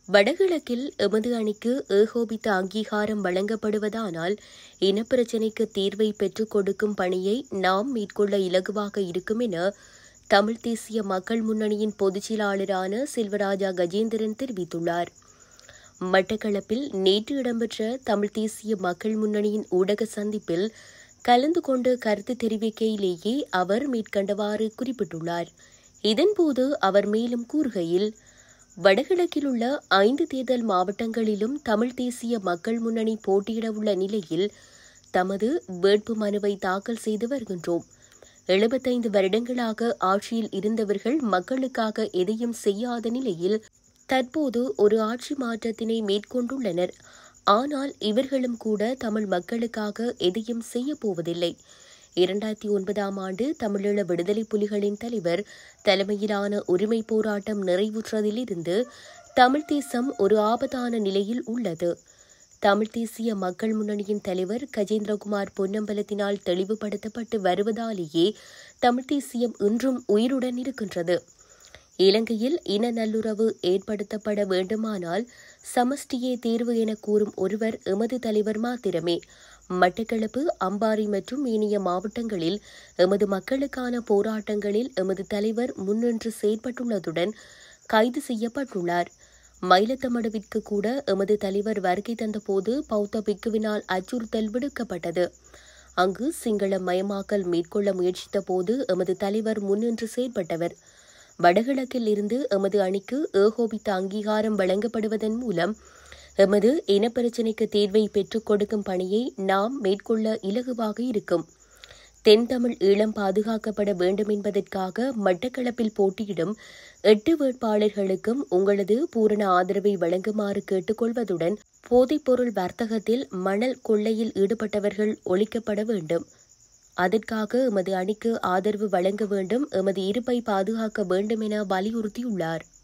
வடகிழக்கில் எமது அணிக்கு ஏகோபித்த அங்கீகாரம் வழங்கப்படுவதானால் இனப்பிரச்சினைக்கு தீர்வை பெற்றுக் கொடுக்கும் பணியை நாம் மேற்கொள்ள இலகுவாக இருக்கும் என தமிழ் தேசிய மக்கள் முன்னணியின் பொதுச் செயலாளரான செல்வராஜா கஜேந்திரன் தெரிவித்துள்ளார் மட்டக்களப்பில் நேற்று இடம்பெற்ற தமிழ் தேசிய மக்கள் முன்னணியின் ஊடக சந்திப்பில் கலந்து கொண்டு கருத்து தெரிவிக்கையிலேயே அவர் மேற்கண்டவாறு குறிப்பிட்டுள்ளார் இதன்போது அவர் மேலும் கூறுகையில் வடகிழக்கில் உள்ள ஐந்து தேர்தல் மாவட்டங்களிலும் தமிழ் தேசிய மக்கள் முன்னணி போட்டியிடவுள்ள நிலையில் தமது வேட்பு மனுவை தாக்கல் செய்து வருகின்றோம் எழுபத்தைந்து வருடங்களாக ஆட்சியில் இருந்தவர்கள் மக்களுக்காக எதையும் செய்யாத நிலையில் தற்போது ஒரு ஆட்சி மாற்றத்தினை மேற்கொண்டுள்ளனர் ஆனால் இவர்களும் கூட தமிழ் மக்களுக்காக எதையும் செய்ய போவதில்லை இரண்டாயிரத்தி ஒன்பதாம் ஆண்டு தமிழீழ விடுதலை புலிகளின் தலைவர் தலைமையிலான உரிமை போராட்டம் நிறைவுற்றதிலிருந்து தமிழ் தேசம் ஒரு ஆபத்தான நிலையில் உள்ளது தமிழ் தேசிய மக்கள் முன்னணியின் தலைவர் கஜேந்திரகுமார் பொன்னம்பலத்தினால் தெளிவுபடுத்தப்பட்டு வருவதாலேயே தமிழ் தேசியம் இன்றும் உயிருடன் இருக்கின்றது இலங்கையில் இன நல்லுறவு ஏற்படுத்தப்பட வேண்டுமானால் சமஷ்டியே தேர்வு என கூறும் ஒருவர் எமது தலைவர் மாத்திரமே மட்டக்களப்பு அம்பாறை மற்றும் ஏனைய மாவட்டங்களில் எமது மக்களுக்கான போராட்டங்களில் எமது தலைவர் முன்னின்று செயற்பட்டுள்ளதுடன் கைது செய்யப்பட்டுள்ளார் மயிலத்தமடுவிற்கு கூட எமது தலைவர் வருகை தந்தபோது பௌத்த பிக்குவினால் அச்சுறுத்தல் விடுக்கப்பட்டது அங்கு சிங்கள மயமாக்கல் மேற்கொள்ள முயற்சித்த போது எமது தலைவர் முன்னின்று செயற்பட்டவர் வடகிழக்கில் இருந்து எமது அணிக்கு ஏகோபித்த அங்கீகாரம் வழங்கப்படுவதன் மூலம் எமது இனப்பிரச்சினைக்கு தீர்வை பெற்றுக் கொடுக்கும் பணியை நாம் மேற்கொள்ள இலகுவாக இருக்கும் தென் தமிழ் ஈழம் பாதுகாக்கப்பட வேண்டும் என்பதற்காக மட்டக்களப்பில் போட்டியிடும் எட்டு வேட்பாளர்களுக்கும் உங்களது பூரண ஆதரவை வழங்குமாறு கேட்டுக்கொள்வதுடன் போதைப்பொருள் வர்த்தகத்தில் மணல் கொள்ளையில் ஈடுபட்டவர்கள் ஒழிக்கப்பட வேண்டும் அதற்காக எமது அணிக்கு ஆதரவு வழங்க வேண்டும் எமது இருப்பை பாதுகாக்க வேண்டும் என வலியுறுத்தியுள்ளார்